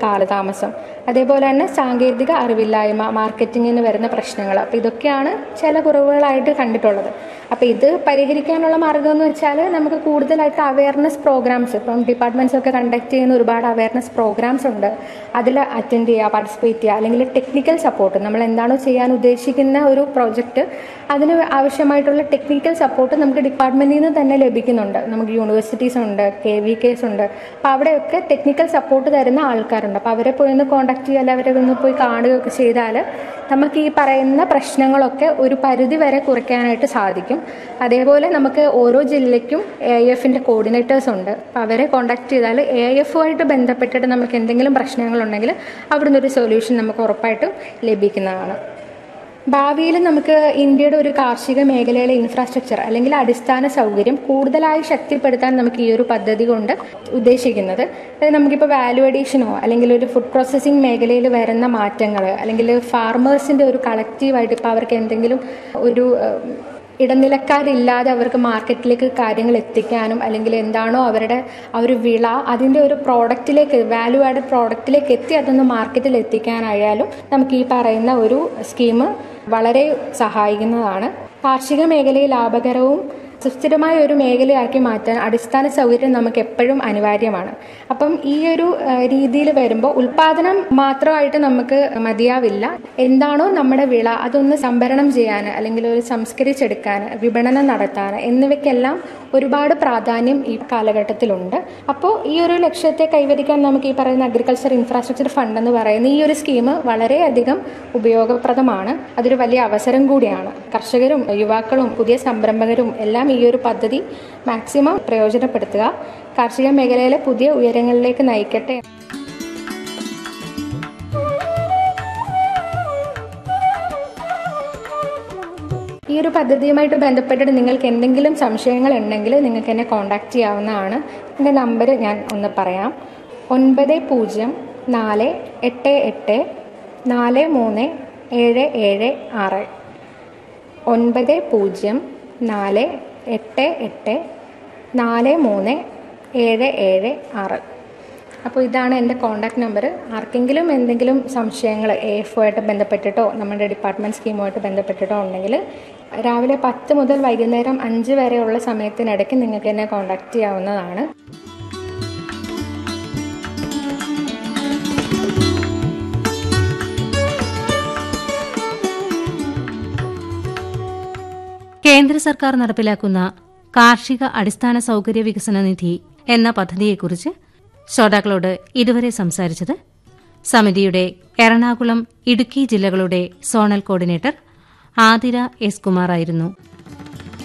കാലതാമസം അതേപോലെ തന്നെ സാങ്കേതിക അറിവില്ലായ്മ മാർക്കറ്റിങ്ങിന് വരുന്ന പ്രശ്നങ്ങൾ അപ്പോൾ ഇതൊക്കെയാണ് ചില കുറവുകളായിട്ട് കണ്ടിട്ടുള്ളത് അപ്പോൾ ഇത് പരിഹരിക്കാനുള്ള മാർഗ്ഗം എന്ന് വെച്ചാൽ നമുക്ക് കൂടുതലായിട്ട് അവയർനെസ് പ്രോഗ്രാംസ് ഇപ്പം ഡിപ്പാർട്ട്മെൻറ്റ്സ് ഒക്കെ കണ്ടക്ട് ചെയ്യുന്ന ഒരുപാട് അവയർനെസ് പ്രോഗ്രാംസ് ഉണ്ട് അതിൽ അറ്റൻഡ് ചെയ്യുക പാർട്ടിസിപ്പേറ്റ് ചെയ്യുക അല്ലെങ്കിൽ ടെക്നിക്കൽ സപ്പോർട്ട് നമ്മൾ എന്താണോ ചെയ്യാൻ ഉദ്ദേശിക്കുന്ന ഒരു പ്രോജക്റ്റ് അതിന് ആവശ്യമായിട്ടുള്ള ടെക്നിക്കൽ സപ്പോർട്ട് നമുക്ക് ഡിപ്പാർട്ട്മെൻറ്റിൽ നിന്ന് തന്നെ ലഭിക്കുന്നുണ്ട് നമുക്ക് യൂണിവേഴ്സിറ്റീസ് ഉണ്ട് കെ വി കേസ് ഉണ്ട് അപ്പോൾ അവിടെയൊക്കെ ടെക്നിക്കൽ സപ്പോർട്ട് തരുന്ന ആൾക്കാരുണ്ട് അപ്പോൾ അവരെ പോയി ഒന്ന് കോൺടാക്ട് ചെയ്യുക അല്ലെങ്കിൽ അവരെ ഒന്ന് പോയി കാണുകയൊക്കെ ചെയ്താൽ നമുക്ക് ഈ പറയുന്ന പ്രശ്നങ്ങളൊക്കെ ഒരു പരിധി വരെ കുറയ്ക്കാനായിട്ട് സാധിക്കും അതേപോലെ നമുക്ക് ഓരോ ജില്ലയ്ക്കും എ ഐ എഫിൻ്റെ കോർഡിനേറ്റേഴ്സ് ഉണ്ട് അപ്പോൾ അവരെ കോൺടാക്ട് ചെയ്താൽ എ ഐ എഫുമായിട്ട് ബന്ധപ്പെട്ടിട്ട് നമുക്ക് എന്തെങ്കിലും പ്രശ്നങ്ങളുണ്ടെങ്കിൽ അവിടുന്ന് ഒരു സൊല്യൂഷൻ നമുക്ക് ഉറപ്പായിട്ടും ലഭിക്കുന്നതാണ് ഭാവിയിൽ നമുക്ക് ഇന്ത്യയുടെ ഒരു കാർഷിക മേഖലയിലെ ഇൻഫ്രാസ്ട്രക്ചർ അല്ലെങ്കിൽ അടിസ്ഥാന സൗകര്യം കൂടുതലായി ശക്തിപ്പെടുത്താൻ നമുക്ക് ഈ ഒരു പദ്ധതി കൊണ്ട് ഉദ്ദേശിക്കുന്നത് അതായത് നമുക്കിപ്പോൾ വാല്യൂ അഡീഷനോ അല്ലെങ്കിൽ ഒരു ഫുഡ് പ്രോസസ്സിംഗ് മേഖലയിൽ വരുന്ന മാറ്റങ്ങൾ അല്ലെങ്കിൽ ഫാർമേഴ്സിൻ്റെ ഒരു കളക്റ്റീവായിട്ട് ഇപ്പോൾ അവർക്ക് എന്തെങ്കിലും ഒരു ഏഹ്, ഇടനിലക്കാരില്ലാതെ അവർക്ക് മാർക്കറ്റിലേക്ക് കാര്യങ്ങൾ എത്തിക്കാനും അല്ലെങ്കിൽ എന്താണോ അവരുടെ ആ ഒരു വിള അതിൻ്റെ ഒരു പ്രോഡക്റ്റിലേക്ക് വാല്യൂ ആഡഡ് പ്രോഡക്റ്റിലേക്ക് എത്തി അതൊന്ന് മാർക്കറ്റിൽ എത്തിക്കാനായാലും നമുക്ക് ഈ പറയുന്ന ഒരു സ്കീം വളരെ സഹായിക്കുന്നതാണ് കാർഷിക മേഖലയെ ലാഭകരവും സുസ്ഥിരമായ ഒരു മേഖലയാക്കി മാറ്റാൻ അടിസ്ഥാന സൗകര്യം നമുക്ക് എപ്പോഴും അനിവാര്യമാണ് അപ്പം ഈ ഒരു രീതിയിൽ വരുമ്പോൾ ഉൽപാദനം മാത്രമായിട്ട് നമുക്ക് മതിയാവില്ല എന്താണോ നമ്മുടെ വിള അതൊന്ന് സംഭരണം ചെയ്യാൻ അല്ലെങ്കിൽ ഒരു സംസ്കരിച്ചെടുക്കാൻ വിപണനം നടത്താൻ എന്നിവയ്ക്കെല്ലാം ഒരുപാട് പ്രാധാന്യം ഈ കാലഘട്ടത്തിലുണ്ട് അപ്പോൾ ഈ ഒരു ലക്ഷ്യത്തെ കൈവരിക്കാൻ നമുക്ക് ഈ പറയുന്ന അഗ്രികൾച്ചർ ഇൻഫ്രാസ്ട്രക്ചർ ഫണ്ട് എന്ന് പറയുന്ന ഈ ഒരു സ്കീം വളരെയധികം ഉപയോഗപ്രദമാണ് അതൊരു വലിയ അവസരം കൂടിയാണ് കർഷകരും യുവാക്കളും പുതിയ സംരംഭകരും എല്ലാം ഈ ഒരു പദ്ധതി മാക്സിമം പ്രയോജനപ്പെടുത്തുക കാർഷിക മേഖലയിലെ പുതിയ ഉയരങ്ങളിലേക്ക് നയിക്കട്ടെ ഈ ഒരു പദ്ധതിയുമായിട്ട് ബന്ധപ്പെട്ടിട്ട് നിങ്ങൾക്ക് എന്തെങ്കിലും സംശയങ്ങൾ ഉണ്ടെങ്കിൽ നിങ്ങൾക്ക് എന്നെ കോൺടാക്റ്റ് ചെയ്യാവുന്നതാണ് എൻ്റെ നമ്പർ ഞാൻ ഒന്ന് പറയാം ഒൻപത് പൂജ്യം നാല് എട്ട് എട്ട് നാല് മൂന്ന് ഏഴ് ഏഴ് ആറ് ഒൻപത് പൂജ്യം നാല് എട്ട് എട്ട് നാല് മൂന്ന് ഏഴ് ഏഴ് ആറ് അപ്പോൾ ഇതാണ് എൻ്റെ കോൺടാക്ട് നമ്പർ ആർക്കെങ്കിലും എന്തെങ്കിലും സംശയങ്ങൾ എ എഫുമായിട്ട് ബന്ധപ്പെട്ടിട്ടോ നമ്മുടെ ഡിപ്പാർട്ട്മെൻറ്റ് സ്കീമുമായിട്ട് ബന്ധപ്പെട്ടിട്ടോ ഉണ്ടെങ്കിൽ രാവിലെ പത്ത് മുതൽ വൈകുന്നേരം അഞ്ച് വരെയുള്ള സമയത്തിനിടയ്ക്ക് നിങ്ങൾക്ക് എന്നെ കോൺടാക്റ്റ് ചെയ്യാവുന്നതാണ് കേന്ദ്ര സർക്കാർ നടപ്പിലാക്കുന്ന കാർഷിക അടിസ്ഥാന സൗകര്യ വികസന നിധി എന്ന പദ്ധതിയെക്കുറിച്ച് ശ്രോതാക്കളോട് ഇതുവരെ സംസാരിച്ചത് സമിതിയുടെ എറണാകുളം ഇടുക്കി ജില്ലകളുടെ സോണൽ കോർഡിനേറ്റർ ആതിര എസ് കുമാറായിരുന്നു